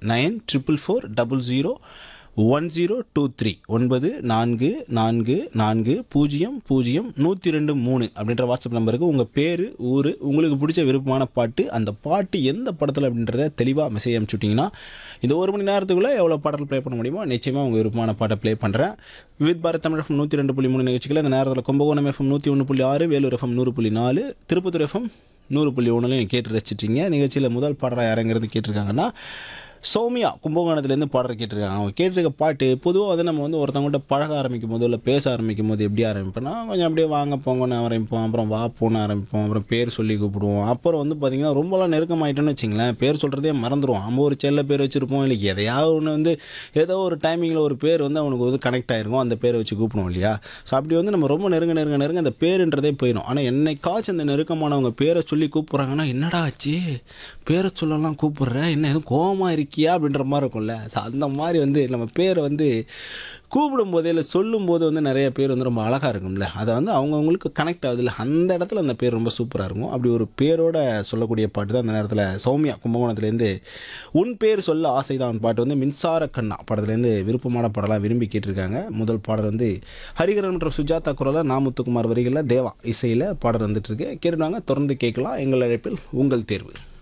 nine triple four double zero one zero two three ஒன்பது நான்கு நான்கு நான்கு பூஜ்ஜியம் பூஜ்ஜியம் நூற்றி ரெண்டு மூணு அப்படின்ற வாட்ஸ்அப் நம்பருக்கு உங்கள் பேர் ஊர் உங்களுக்கு பிடிச்ச விருப்பமான பாட்டு அந்த பாட்டு எந்த படத்தில் அப்படின்றத தெளிவாக மெசேஜ் அனுப்பிச்சுட்டிங்கன்னா இந்த ஒரு மணி நேரத்துக்குள்ளே எவ்வளோ பாடல் ப்ளே பண்ண முடியுமோ நிச்சயமாக உங்கள் விருப்பமான பாட்டை ப்ளே பண்ணுறேன் வித் பாரத் தமிழ் எஃப்எம் நூற்றி ரெண்டு புள்ளி மூணு நிகழ்ச்சிகள் இந்த நேரத்தில் கும்பகோணம் எஃப்எம் நூற்றி ஒன்று புள்ளி ஆறு வேலூர் எஃப்எம் நூறு புள்ளி நாலு திருப்பத்தூர் எஃப்எம் நூறு புள்ளி ஒன்றுலையும் கேட்டு ரசிச்சிட்டீங்க நிகழ்ச்சியில் முதல் பாடலாக யாருங்கிறது கேட்டிருக்காங்கன்னா சௌமியா கும்பகோணத்துலேருந்து பாடுற கேட்டிருக்காங்க அவங்க கேட்டிருக்க பாட்டு பொதுவாக வந்து நம்ம வந்து ஒருத்தவங்கள்ட்ட பழக ஆரம்பிக்கும் போது இல்லை பேச ஆரம்பிக்கும் போது எப்படி ஆரம்பிப்போம்னா கொஞ்சம் அப்படியே வாங்க போங்கன்னு ஆரம்பிப்போம் அப்புறம் வா போன்னு ஆரம்பிப்போம் அப்புறம் பேர் சொல்லி கூப்பிடுவோம் அப்புறம் வந்து பார்த்திங்கன்னா ரொம்பலாம் நெருக்கமாயிட்டோன்னு வச்சிங்களேன் பேர் சொல்கிறதே மறந்துடுவோம் நம்ம ஒரு செல்ல பேர் வச்சுருப்போம் இல்லை எதையாவது ஒன்று வந்து ஏதோ ஒரு டைமிங்கில் ஒரு பேர் வந்து அவனுக்கு வந்து கனெக்ட் ஆகிருக்கும் அந்த பேரை வச்சு கூப்பிடுவோம் இல்லையா ஸோ அப்படி வந்து நம்ம ரொம்ப நெருங்க நெருங்க நெருங்க அந்த பேருன்றதே போயிடும் ஆனால் என்னைக்காச்சும் அந்த நெருக்கமானவங்க பேரை சொல்லி கூப்பிட்றாங்கன்னா என்னடா ஆச்சு பேரை சொல்லலாம் கூப்பிட்ற என்ன எதுவும் கோவமாக இருக்கியா அப்படின்ற மாதிரி இருக்கும்ல ஸோ அந்த மாதிரி வந்து நம்ம பேரை வந்து கூப்பிடும்போதே இல்லை சொல்லும்போது வந்து நிறைய பேர் வந்து ரொம்ப அழகாக இருக்கும்ல அதை வந்து அவங்கவுங்களுக்கு கனெக்ட் ஆகுதுல்ல அந்த இடத்துல அந்த பேர் ரொம்ப சூப்பராக இருக்கும் அப்படி ஒரு பேரோட சொல்லக்கூடிய பாட்டு தான் அந்த நேரத்தில் சௌமியா கும்பகோணத்துலேருந்து உன் பேர் சொல்ல ஆசைதான் பாட்டு வந்து மின்சார கண்ணா படத்துலேருந்து விருப்பமான பாடலாக விரும்பி கேட்டிருக்காங்க முதல் பாடல் வந்து ஹரிகரன் மற்றும் சுஜாதா குரலில் நாமுத்துக்குமார் வரிகளில் தேவா இசையில் பாடல் வந்துட்டுருக்கு கேட்டுனாங்க தொடர்ந்து கேட்கலாம் எங்கள் அழைப்பில் உங்கள் தேர்வு